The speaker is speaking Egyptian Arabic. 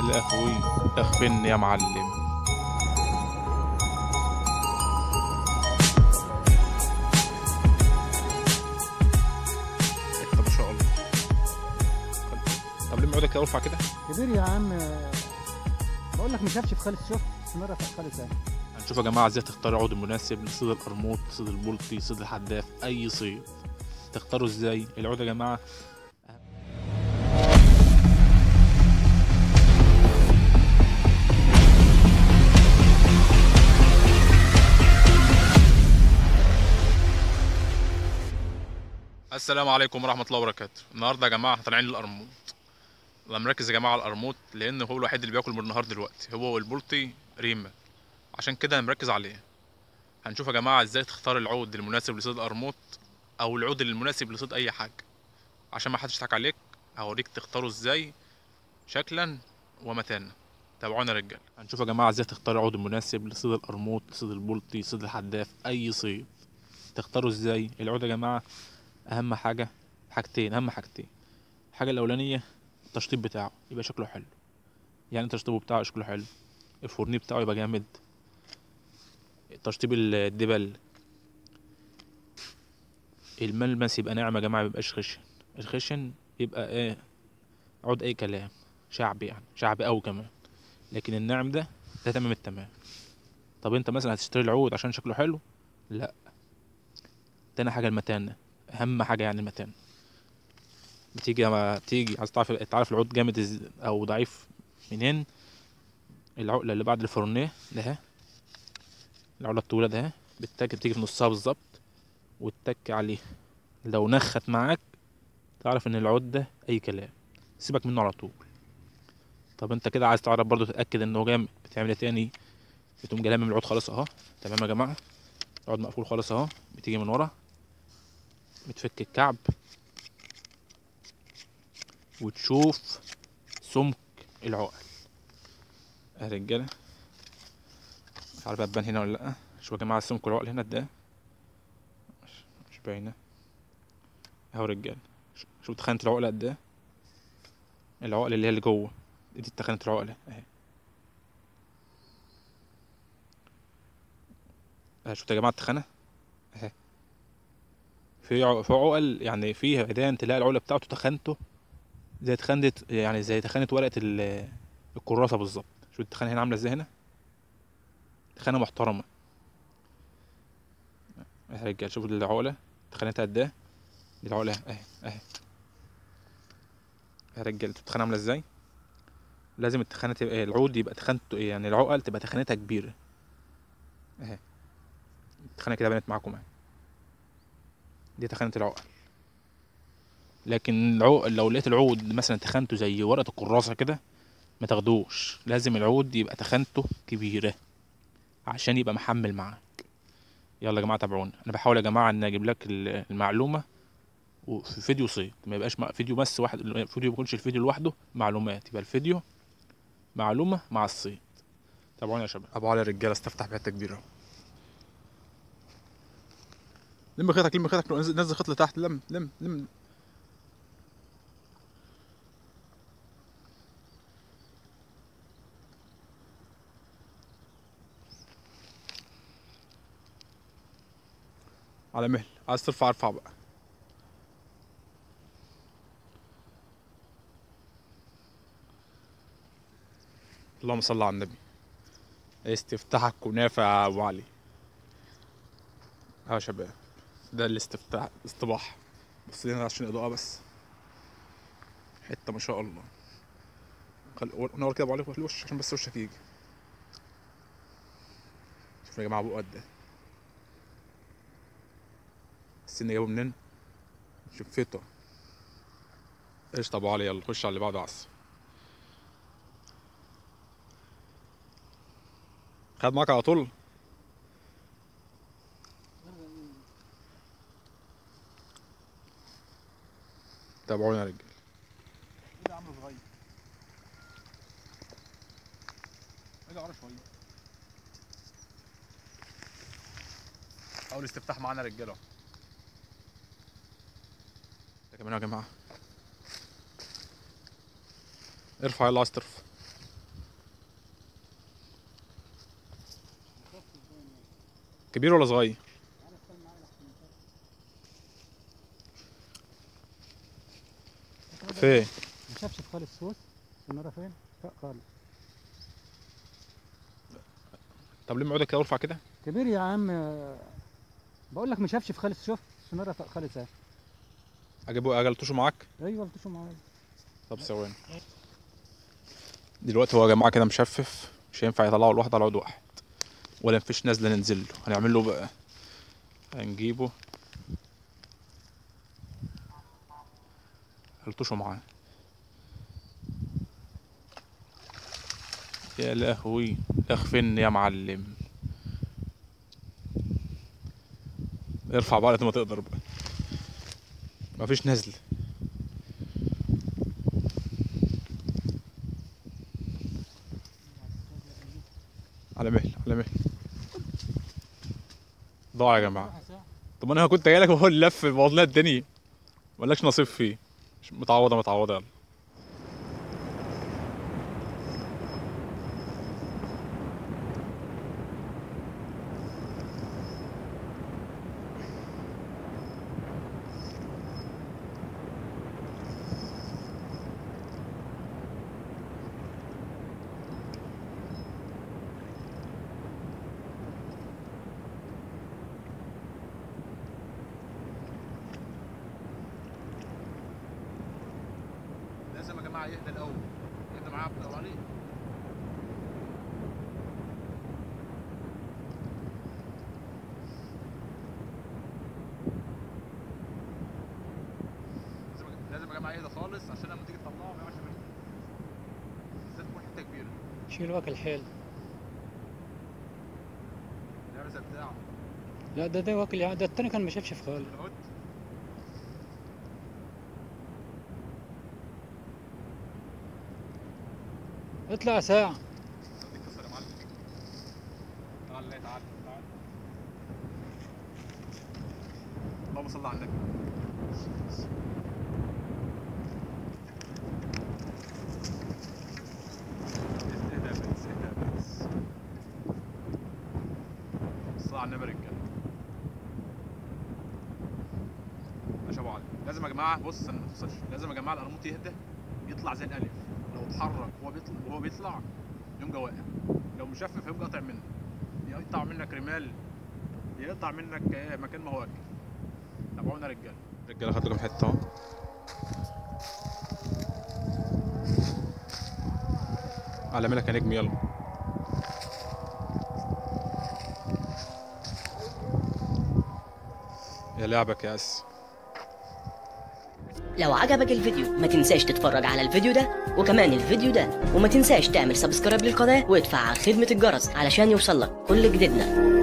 الاخوي اخفني يا معلم طب ما شاء الله طب ليه عودك كده ارفع كده كبير يا عم بقول لك مشفشف خالص شوف استمر خالص اهي هنشوف يا جماعه ازاي تختار العود المناسب لصيد القرموط صيد البلطي صيد الحداف اي صيد تختاروا ازاي العود يا جماعه السلام عليكم ورحمة الله وبركاته النهاردة يا جماعة احنا طالعين للقرموط انا مركز يا جماعة على القرموط لأن هو الوحيد اللي بياكل من النهار دلوقتي هو والبلطي ريمة عشان كده انا مركز عليه هنشوف يا جماعة ازاي تختار العود المناسب لصيد القرموط أو العود المناسب لصيد أي حاجة عشان ما حدش يضحك عليك هوريك تختاره ازاي شكلا ومتانا تابعونا يا رجال هنشوف يا جماعة ازاي تختار العود المناسب لصيد القرموط صيد البلطي صيد الحداف أي صيد تختاروا ازاي العود يا جماعة اهم حاجه حاجتين اهم حاجتين الحاجه الاولانيه التشطيب بتاعه يبقى شكله حلو يعني تشطيبه بتاعه شكله حلو الفورني بتاعه يبقى جامد تشطيب الدبل الملمس يبقى ناعم يا جماعه ميبقاش خشن الخشن يبقى ايه عود اي كلام شعبي يعني شعبي قوي كمان لكن الناعم ده ده تمام التمام طب انت مثلا هتشتري العود عشان شكله حلو لا تاني حاجه المتانه اهم حاجه يعني المتانه بتيجي لما تيجي عايز تعرف تعرف العود جامد إز- او ضعيف منين العقله اللي بعد الفرنيه ده اهي. العقله الطويله ده اهي. بالتك بتيجي في نصها بالظبط وتتك عليه لو نخت معاك تعرف ان العود ده اي كلام سيبك منه على طول طب انت كده عايز تعرف برضو تتاكد انه جامد بتعمل ايه تاني بتقوم جاي لامم العود خالص اهو تمام يا جماعه العود مقفول خالص اهو بتيجي من ورا بتفك الكعب وتشوف سمك العقل يا رجاله مش عارف ابان هنا ولا لا شوف يا جماعه سمك العقل هنا ده مش, مش باينه اهو يا رجاله ش- شوف تخانه العقل قد ايه العقل اللي هي اللي جوه دي تخانه العقله اهي اهي شفت يا جماعه التخانه اهي في عق- في عقل يعني فيها عيدان تلاقي العقله بتاعته تخانته زي تخانة يعني زي تخانة ورقة ال- الكراسة بالظبط شوف التخانة هنا عاملة ازاي هنا تخانة محترمة يا رجال شوف العقلة تخانتها قد ايه دي العقلة اهي اهي يا رجال شوف التخانة عاملة ازاي لازم التخانة تبقى العود يبقى تخانته يعني العقل تبقى تخانتها كبيرة اهي التخانة كده بانت معاكم اهي دي تخانة العقل لكن العقل لو لقيت العود مثلا تخانته زي ورقة الكراسة كده ما تاخدوش لازم العود يبقى تخانته كبيرة عشان يبقى محمل معاك يلا يا جماعة تابعونا انا بحاول يا جماعة ان اجيب لك ال- المعلومة وفي فيديو صيد ما يبقاش مع- فيديو بس واحد الفيديو ما يكونش الفيديو لوحده معلومات يبقى الفيديو معلومة مع الصيد تابعونا يا شباب ابو علي رجاله استفتح بحته كبيره لم خيطك لم خيطك نزل نزل خيط لتحت لم لم لم على مهل عايز ترفع ارفع بقى اللهم صل على النبي استفتاحك كنافة يا ابو علي اه يا شباب ده الاستفتاح اصطباح بص لنا عشان اضاءة بس حتة ما شاء الله خل... نور كده ابو علي في الوش عشان بس وشك يجي شوف يا جماعة ابو قد ايه السن جابه منين شفته قشطة ابو علي يلا خش على اللي بعده عصر خد معاك على طول تابعونا يا رجال ده عامله صغير اجي ورا شويه اول استفتاح معانا رجاله ده كمان يا جماعه ارفع يلا عايز ترفع كبير ولا صغير فين مشفشف خالص سوس السناره فين؟ فوق خالص طب ليه عودك كده وارفع كده كبير يا عم بقول لك مشفشف خالص شوف السناره فوق خالص اهي اجيبه اجلتوشه معاك ايوه بتشوف معايا طب ثواني دلوقتي هو يا جماعه كده مشفف مش هينفع يطلعوا الواحد على عود واحد ولا مفيش نازله ننزل له هنعمل له بقى هنجيبه هلطشه معاه يا لهوي اخفن يا معلم ارفع بقى قد ما تقدر بقى مفيش نزل على مهل على مهل ضاع يا جماعه طب انا كنت جاي لك وهو اللي لف والله الدنيا مالكش نصيب فيه مش متعوضه متعوضه يلا لازم يا جماعه يهدى الاول يهدى معاه الاولاني لازم يا جماعه يهدى خالص عشان لما تيجي تطلعه ما يعملش منه بالذات تكون حته كبيره شيل واكل حيل يعمل زي بتاع لا ده ده واكل ده التاني كان مشفشف خالص العود اطلع ساعة صدق كسر يا معلم تعال لا تعال تعال اللهم صل على النبي اهدى يا برنس اهدى يا برنس صل على النبي يا رجاله ماشي يا ابو علي لازم يا جماعه بص استنى ما تفصلش لازم يا جماعه القرموط يهدى يطلع زي الالف لو اتحرك وهو بيطلع وهو بيطلع يقوم جا واقع لو مشفف هيقوم قاطع منك يا يقطع منك رمال يا يقطع منك ايه مكان ما هو واكل تابعونا يا رجاله رجاله خدوا لكم حته اهو على ملك يا نجم يلا يا لعبك يا اس لو عجبك الفيديو ما تنساش تتفرج على الفيديو ده وكمان الفيديو ده وما تنساش تعمل سبسكرايب للقناة وتفعل خدمة الجرس علشان يوصلك كل جديدنا